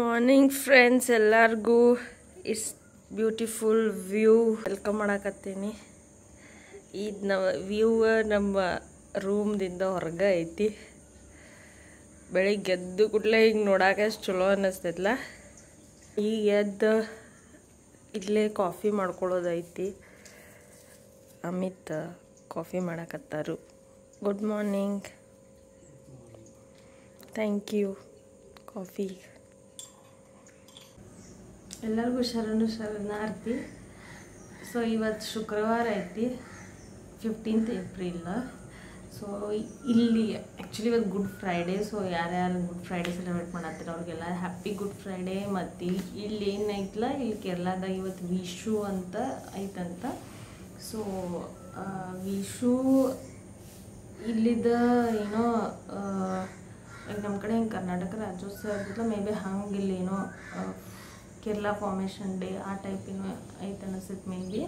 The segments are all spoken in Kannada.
ಮಾರ್ನಿಂಗ್ ಫ್ರೆಂಡ್ಸ್ ಎಲ್ಲರಿಗೂ ಇಟ್ಸ್ ಬ್ಯೂಟಿಫುಲ್ ವ್ಯೂ ವೆಲ್ಕಮ್ ಮಾಡಾಕತ್ತೀನಿ ಇದು ನಮ್ಮ ವ್ಯೂ ನಮ್ಮ ರೂಮ್ದಿಂದ ಹೊರಗೆ ಐತಿ ಬೆಳಿಗ್ಗೆ ಎದ್ದು ಕೂಡಲೇ ಹಿಂಗೆ ನೋಡಾಕ ಎಷ್ಟು ಚಲೋ ಅನ್ನಿಸ್ತೈತಲ್ಲ ಈಗ ಎದ್ದು ಇಲ್ಲೇ ಕಾಫಿ ಮಾಡ್ಕೊಳ್ಳೋದೈತಿ ಅಮಿತ್ ಕಾಫಿ ಮಾಡಾಕತ್ತಾರು good morning thank you coffee ಎಲ್ಲರಿಗೂ ಶರಣು ಶರಣಾರ್ಥಿ ಸೊ ಇವತ್ತು ಶುಕ್ರವಾರ ಐತಿ ಫಿಫ್ಟೀನ್ತ್ ಏಪ್ರಿಲ್ ಸೊ ಇಲ್ಲಿ ಆ್ಯಕ್ಚುಲಿ ಇವತ್ತು ಗುಡ್ ಫ್ರೈಡೇ ಸೊ ಯಾರ್ಯಾರು ಗುಡ್ ಫ್ರೈಡೇ ಸೆಲೆಬ್ರೇಟ್ ಮಾಡತ್ತೀರ ಅವ್ರಿಗೆಲ್ಲ ಹ್ಯಾಪಿ ಗುಡ್ ಫ್ರೈಡೇ ಮತ್ತು ಇಲ್ಲಿ ಏನೈತಲ್ಲ ಇಲ್ಲಿ ಕೇರಳದಾಗ ಇವತ್ತು ವಿಶು ಅಂತ ಐತಂತ ಸೊ ವಿಶು ಇಲ್ಲಿದ್ದ ಏನೋ ಈಗ ನಮ್ಮ ಕಡೆ ಹಿಂಗೆ ಕರ್ನಾಟಕ ರಾಜ್ಯೋತ್ಸವ ಇರ್ತೈತಲ್ಲ ಮೇ ಬಿ ಹಂಗೆ ಇಲ್ಲಿ ಏನೋ ಆ, ಕೇರಳ ಫಾರ್ಮೇಷನ್ ಡೇ ಆ ಟೈಪ್ ಏನೋ ಐತೆ ಅನಿಸ್ತೈತೆ ಮೇ ಬಿ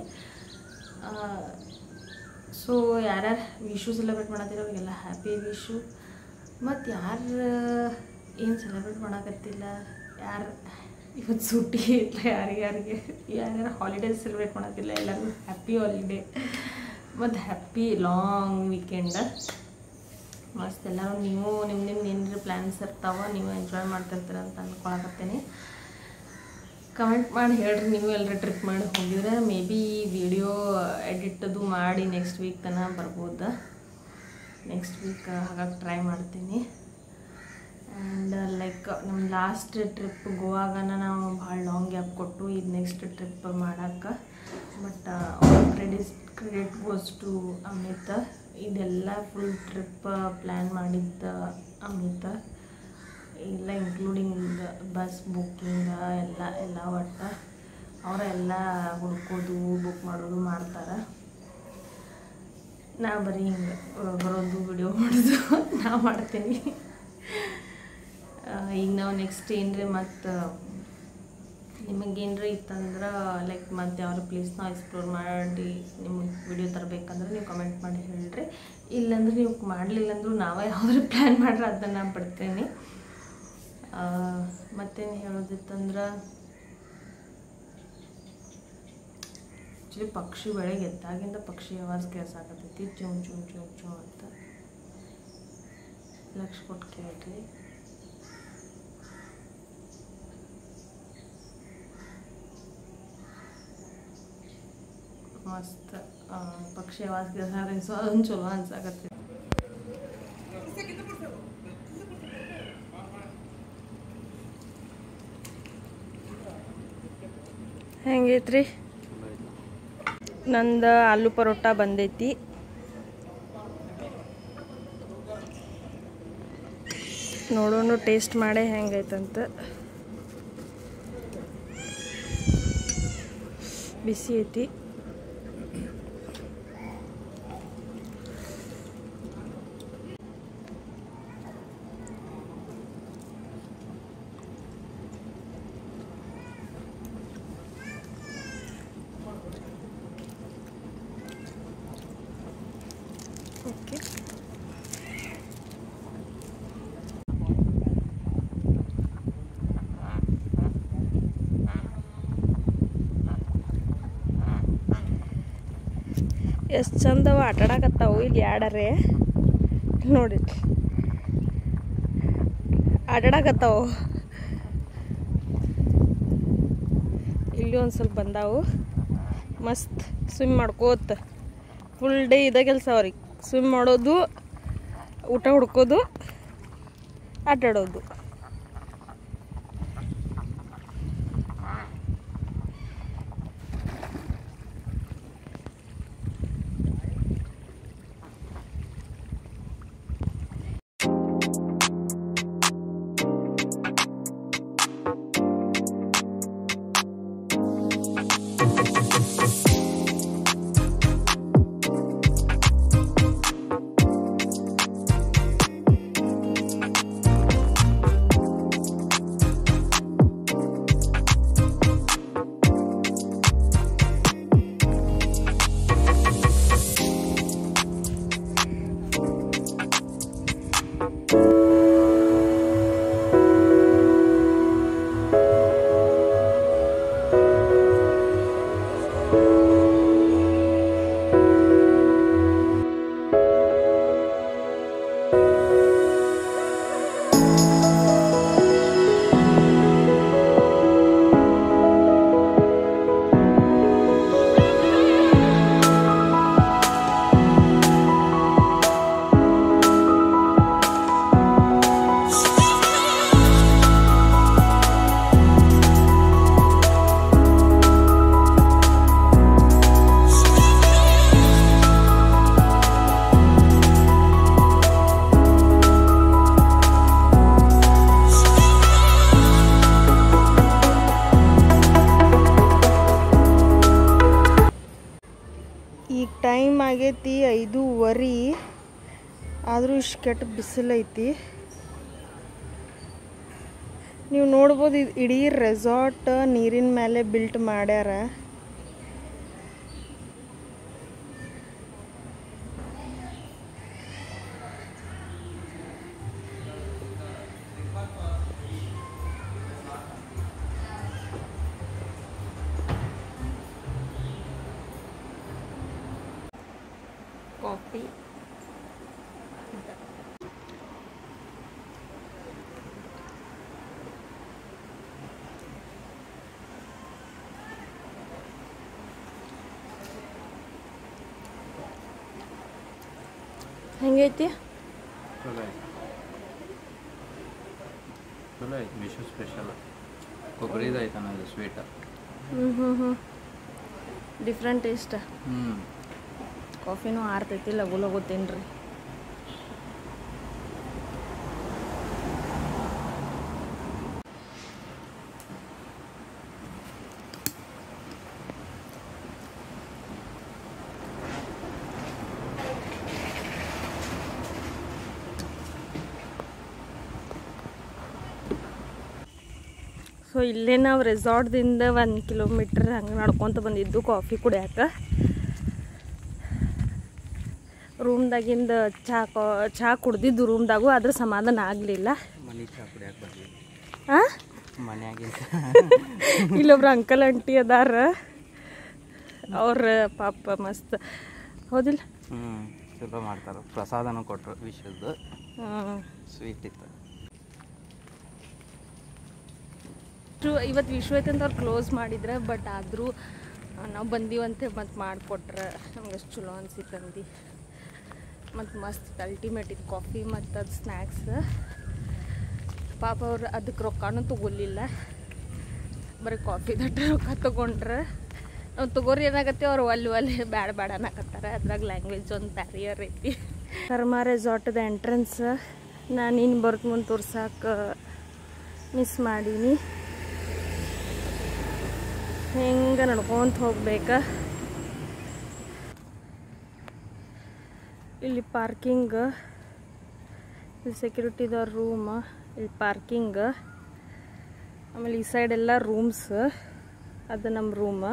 ಸೊ ಯಾರ್ಯಾರು ವಿಶು ಸೆಲೆಬ್ರೇಟ್ ಮಾಡತ್ತೀರ ಅವ್ರಿಗೆಲ್ಲ ಹ್ಯಾಪಿ ವಿಶು ಮತ್ತು ಯಾರು ಏನು ಸೆಲೆಬ್ರೇಟ್ ಮಾಡಕತ್ತಿಲ್ಲ ಯಾರು ಇವತ್ತು ಸುಟ್ಟಿ ಇಲ್ಲ ಯಾರಿಗಾರಿಗೆ ಯಾರ್ಯಾರು ಹಾಲಿಡೇಸ್ ಸೆಲೆಬ್ರೇಟ್ ಮಾಡತ್ತಿಲ್ಲ ಎಲ್ಲರಿಗೂ ಹ್ಯಾಪಿ ಹಾಲಿಡೇ ಮತ್ತು ಹ್ಯಾಪಿ ಲಾಂಗ್ ವೀಕೆಂಡ್ ಮಸ್ತ್ ಎಲ್ಲರೂ ನೀವು ನಿಮ್ಮ ನಿಮ್ಮ ಏನಾರ ಪ್ಲ್ಯಾನ್ಸ್ ಇರ್ತಾವ ನೀವು ಎಂಜಾಯ್ ಮಾಡ್ತಿರ್ತೀರ ಅಂತ ಅಂದ್ಕೊಳಕತ್ತೀನಿ ಕಮೆಂಟ್ ಮಾಡಿ ಹೇಳ್ರಿ ನೀವು ಎಲ್ಲರ ಟ್ರಿಪ್ ಮಾಡಿ ಹೋಗಿದ್ರೆ ಮೇ ಬಿ ವಿಡಿಯೋ ಎಡಿಟದು ಮಾಡಿ ನೆಕ್ಸ್ಟ್ ವೀಕ್ ತನಕ ಬರ್ಬೋದು ನೆಕ್ಸ್ಟ್ ವೀಕ್ ಹಾಗಾಗಿ ಟ್ರೈ ಮಾಡ್ತೀನಿ ಆ್ಯಂಡ್ ಲೈಕ್ ನಮ್ಮ ಲಾಸ್ಟ್ ಟ್ರಿಪ್ ಗೋವಾಗನ ನಾವು ಭಾಳ ಲಾಂಗ್ ಗ್ಯಾಪ್ ಕೊಟ್ಟು ಇದು ನೆಕ್ಸ್ಟ್ ಟ್ರಿಪ್ ಮಾಡೋಕ್ಕೆ but credit credit goes to Amit ಇದೆಲ್ಲ ಫುಲ್ ಟ್ರಿಪ್ ಪ್ಲ್ಯಾನ್ ಮಾಡಿದ್ದ ಅಮಿತ್ ಎಲ್ಲ ಇನ್ಕ್ಲೂಡಿಂಗ್ ಬಸ್ ಬುಕ್ಕಿಂಗ್ ಎಲ್ಲ ಎಲ್ಲ ಒಟ್ಟು ಅವರೆಲ್ಲ ಹುಡ್ಕೋದು ಬುಕ್ ಮಾಡೋದು ಮಾಡ್ತಾರೆ ನಾ ಬರೀ ಹಿಂಗೆ ಬರೋದು ವಿಡಿಯೋ ಮಾಡೋದು ನಾ ಮಾಡ್ತೀನಿ ಆ, ಈಗ ನಾವು ನೆಕ್ಸ್ಟ್ ಏನ್ರಿ ಮತ್ತು ನಿಮಗೇನ್ರಿ ಇತ್ತಂದ್ರೆ ಲೈಕ್ ಮತ್ತು ಯಾವ ಪ್ಲೇಸ್ನ ಎಕ್ಸ್ಪ್ಲೋರ್ ಮಾಡಿ ನಿಮಗೆ ವಿಡಿಯೋ ತರಬೇಕಂದ್ರೆ ನೀವು ಕಮೆಂಟ್ ಮಾಡಿ ಹೇಳ್ರಿ ಇಲ್ಲಾಂದ್ರೆ ನೀವು ಮಾಡಲಿಲ್ಲ ಅಂದ್ರೂ ನಾವೇ ಯಾವ್ದಾರು ಪ್ಲ್ಯಾನ್ ಮಾಡ್ರೆ ಅದನ್ನು ನಾನು ಬಿಡ್ತೀನಿ ಆ, ಮತ್ತೇನು ಹೇಳೋದಿತ್ತಂದ್ರೆ ಆ್ಯಕ್ಚುಲಿ ಪಕ್ಷಿ ಬೆಳಗ್ಗೆ ಎದ್ದಾಗಿಂದ ಪಕ್ಷಿ ಆವಾಜ್ ಕೇಳ್ಸಾಕತ್ತೈತಿ ಚೂ ಚೂ ಚೂ ಚೂ ಅಂತ ಲಕ್ಷ ಕೊಟ್ಟು ಕೇಳ್ರಿ ಮಸ್ತ್ ಆ, ಪಕ್ಷಿ ಆವಾಜ್ ಕೇಳ್ಸಾರ ಸೊ ಅದೊಂದು ಚಲೋ ಅನ್ಸಾಕತ್ತೈತಿ ಹೆಂಗೈತ್ರಿ ನಂದು ಆಲೂ ಪರೋಟ ಬಂದೈತಿ ನೋಡೋಣ ಟೇಸ್ಟ್ ಮಾಡೇ ಹೆಂಗೈತಂತ ಬಿಸಿ ಐತಿ ಓಕೆ ಎಷ್ಟು ಚಂದವ ಆಟ ಆಡಕತ್ತಾವು ಇಲ್ಲಿ ಯಾಡರೆ ನೋಡಿ ಆಟಾಡಕತ್ತಾವು ಇಲ್ಲಿ ಒಂದು ಸ್ವಲ್ಪ ಬಂದಾವು ಮಸ್ತ್ ಸ್ವಿಮ್ ಮಾಡ್ಕೋತ ಫುಲ್ ಡೇ ಇದೇ ಕೆಲಸ ಅವ್ರಿಗೆ ಸ್ವಿಮ್ ಮಾಡೋದು ಊಟ ಹುಡ್ಕೋದು ಆಟಾಡೋದು ಈಗ ಟೈಮ್ ಆಗೈತಿ ಐದೂವರೆ ಆದರೂ ಇಷ್ಟು ಕೆಟ್ಟ ಬಿಸಿಲೈತಿ ನೀವು ನೋಡ್ಬೋದು ಇದು ಇಡೀ ರೆಸಾರ್ಟ್ ನೀರಿನ ಮೇಲೆ ಬಿಲ್ಟ್ ಮಾಡ್ಯಾರ ಕಾಫಿ ಹೆಂಗೈತಿ ಚಲೋ ಐತಿ ಚಲೋ ಐತಿ ವಿಶು ಸ್ಪೆಷಲ್ ಕೊಬ್ಬರಿದು ಐತನ ಅದು ಸ್ವೀಟ್ ಹ್ಞೂ ಹ್ಞೂ ಹ್ಞೂ ಡಿಫ್ರೆಂಟ್ ಟೇಸ್ಟ್ ಹ್ಞೂ ಕಾಫಿನೂ ಆರ್ತೈತಿ ಲಘು ಲಘು ತಿನ್ರಿ ಸೊ ಇಲ್ಲೇ ನಾವು ರೆಸಾರ್ಟ್ದಿಂದ ಒಂದು ಕಿಲೋಮೀಟ್ರ್ ಹಂಗೆ ನಡ್ಕೊತ ಬಂದಿದ್ದು ಕಾಫಿ ಕುಡಿಯಾಕ ರೂಮ್ದಾಗಿಂದ ಚಹಾ ಕಾ ಚಹಾ ಕುಡ್ದಿದ್ದು ರೂಮ್ದಾಗು ಆದ್ರೆ ಸಮಾಧಾನ ಆಗಲಿಲ್ಲ ಮನೆ ಚಾ ಕುಡಿಯಾಕ ಬರ್ಲಿ ಹಾಂ ಮನ್ಯಾಗಿಂತ ಇಲ್ಲೊಬ್ರು ಅಂಕಲ್ ಆಂಟಿ ಅದಾರ ಅವ್ರ ಪಾಪ ಮಸ್ತ್ ಹೌದಿಲ್ಲ ಹ್ಞೂ ಚಲೋ ಮಾಡ್ತಾರೆ ಪ್ರಸಾದನೂ ಕೊಟ್ಟರು ವಿಶುದ್ದು ಹ್ಞೂ ಸ್ವೀಟ್ ಇತ್ತು ಇವತ್ತು ವಿಶ್ವ ಐತೆ ಅಂತ ಅವ್ರು ಕ್ಲೋಸ್ ಮಾಡಿದ್ರೆ ಬಟ್ ಆದರೂ ನಾವು ಬಂದೀವಂತೆ ಮತ್ತು ಮಾಡಿಕೊಟ್ರೆ ನಮ್ಗೆ ಅಷ್ಟು ಚಲೋ ಅನ್ಸಿತ್ತು ಅಂದು ಮತ್ತು ಮಸ್ತ್ ಅಲ್ಟಿಮೇಟ್ ಇತ್ತು ಕಾಫಿ ಮತ್ತು ಅದು ಸ್ನ್ಯಾಕ್ಸ್ ಪಾಪ ಅವ್ರು ಅದಕ್ಕೆ ರೊಕ್ಕನೂ ತೊಗೊಲಿಲ್ಲ ಬರೀ ಕಾಫಿ ದಟ್ಟ ರೊಕ್ಕ ತೊಗೊಂಡ್ರೆ ನಾವು ತೊಗೋರಿ ಏನಾಗತ್ತೆ ಅವ್ರು ಅಲ್ಲಿ ಅಲ್ಲಿ ಬ್ಯಾಡ ಬ್ಯಾಡ ಅನ್ನಕತ್ತಾರೆ ಅದ್ರಾಗ ಲ್ಯಾಂಗ್ವೇಜ್ ಒಂದು ಬ್ಯಾರಿಯರ್ ಐತಿ ಕರ್ಮ ರೆಸಾರ್ಟದ ಎಂಟ್ರೆನ್ಸ್ ನಾನು ಇನ್ನು ಬರ್ತ ಮುಂದೆ ತೋರ್ಸಕ್ಕೆ ಮಿಸ್ ಮಾಡೀನಿ ಹೆಂಗೆ ನಡ್ಕೊಂತ ಹೋಗ್ಬೇಕ ಇಲ್ಲಿ ಪಾರ್ಕಿಂಗ್ ಇಲ್ಲಿ ಸೆಕ್ಯೂರಿಟಿದವ್ರ ರೂಮ್ ಇಲ್ಲಿ ಪಾರ್ಕಿಂಗ್ ಆಮೇಲೆ ಈ ಸೈಡ್ ಎಲ್ಲ ರೂಮ್ಸ್ ಅದು ನಮ್ಮ ರೂಮ್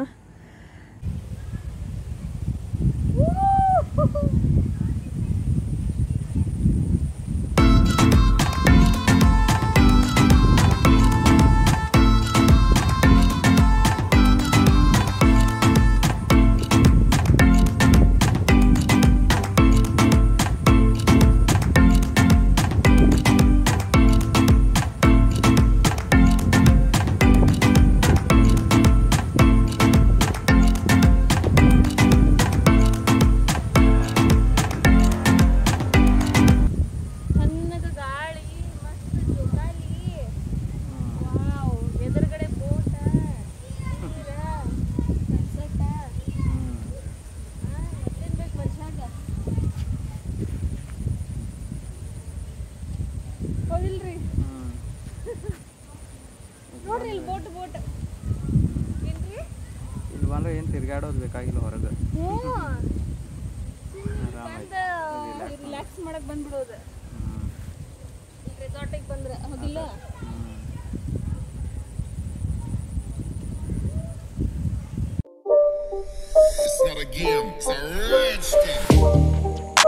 ಸಣ್ಣಗ ಗಾಳಿ ಮಸ್ತ್ ಜೋಕಾಲಿ ವಾವ್ ಎದುರುಗಡೆ ಬೋಟ ಸನ್ಸೆಟ್ ಮತ್ತೇನ್ ಬೇಕು ಮನುಷ್ಯಾಗ ಹೌದಿಲ್ರಿ ನೋಡ್ರಿ ಇಲ್ಲಿ ಬೋಟ್ ಬೋಟ್ ಏನ್ರಿ ಇಲ್ಲಿ ಬಂದ್ರೆ ಏನು ತಿರ್ಗಾಡೋದು ಬೇಕಾಗಿಲ್ಲ ಹೊರಗೆ ಹ್ಞೂ ಆರಾಮಾಯ್ತು ರಿಲ್ಯಾಕ್ಸ್ ಮಾಡಕ್ ಬಂದ್ಬಿಡೋದು ಹ್ಞೂ ಈಗ ರೆಸಾರ್ಟಿಗೆ ಬಂದ್ರೆ ಹೌದಿಲ್ಲ ಹ್ಞೂ It's not a game, it's a rich thing.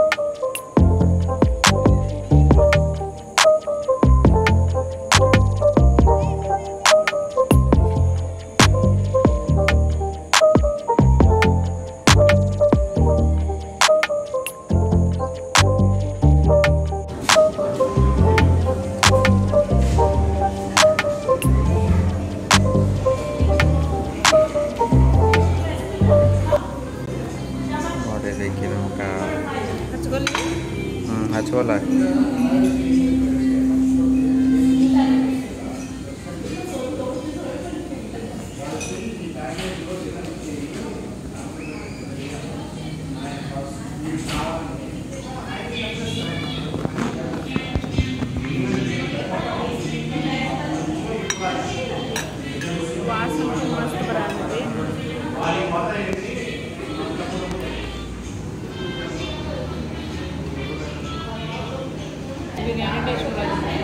ನೋಡ್ರಿ ಬೇಕಿದ್ರೆ ಮುಖ ಹಚ್ಕೊಲ್ಲಿ ಹ್ಞೂ ಹಚ್ಕೋಲ್ಲ ವಾಸನೆ ಮಸ್ತ್ ಬರತ್ತೆ ಬಿರಿಯಾನಿ ಟೇಸ್ಟ್ ಕೊಡೋದು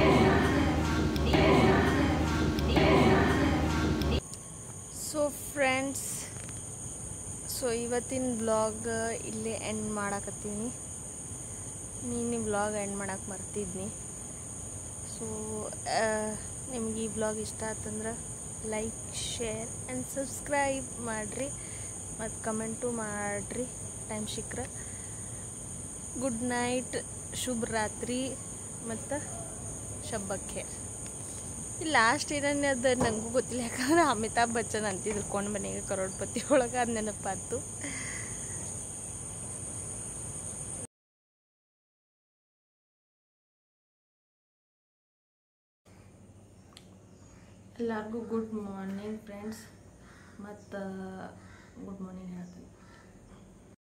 ಸೊ ಫ್ರೆಂಡ್ಸ್ ಸೊ ಇವತ್ತಿನ ಬ್ಲಾಗ್ ಇಲ್ಲೇ ಎಂಡ್ ಮಾಡಾಕತ್ತೀನಿ ನೀನು ಬ್ಲಾಗ್ ಎಂಡ್ ಮಾಡಕ್ಕೆ ಮರ್ತಿದ್ನಿ ಸೊ ನಿಮ್ಗೆ ಈ ಬ್ಲಾಗ್ ಇಷ್ಟ ಆತಂದ್ರೆ ಲೈಕ್ ಶೇರ್ ಆ್ಯಂಡ್ ಸಬ್ಸ್ಕ್ರೈಬ್ ಮಾಡಿರಿ ಮತ್ತು ಕಮೆಂಟು ಮಾಡಿರಿ ಟೈಮ್ ಸಿಕ್ರೆ ಗುಡ್ ನೈಟ್ ಶುಭ ರಾತ್ರಿ ಮತ್ತು ಶಬ್ಬಕ್ಕೇರ್ ಈ ಲಾಸ್ಟ್ ಏನನ್ನ ಅದು ನನಗೂ ಗೊತ್ತಿಲ್ಲ ಯಾಕಂದ್ರೆ ಅಮಿತಾಬ್ ಬಚ್ಚನ್ ಅಂತಿದ್ರು ಕೊಂಡ್ ಮನೆಗೆ ಕರೋಡ್ಪತಿ ಒಳಗೆ ಅದು ನೆನಪಾತು ಎಲ್ಲರಿಗೂ ಗುಡ್ ಮಾರ್ನಿಂಗ್ ಫ್ರೆಂಡ್ಸ್ ಮತ್ತು ಗುಡ್ ಮಾರ್ನಿಂಗ್ ಹೇಳ್ತೀನಿ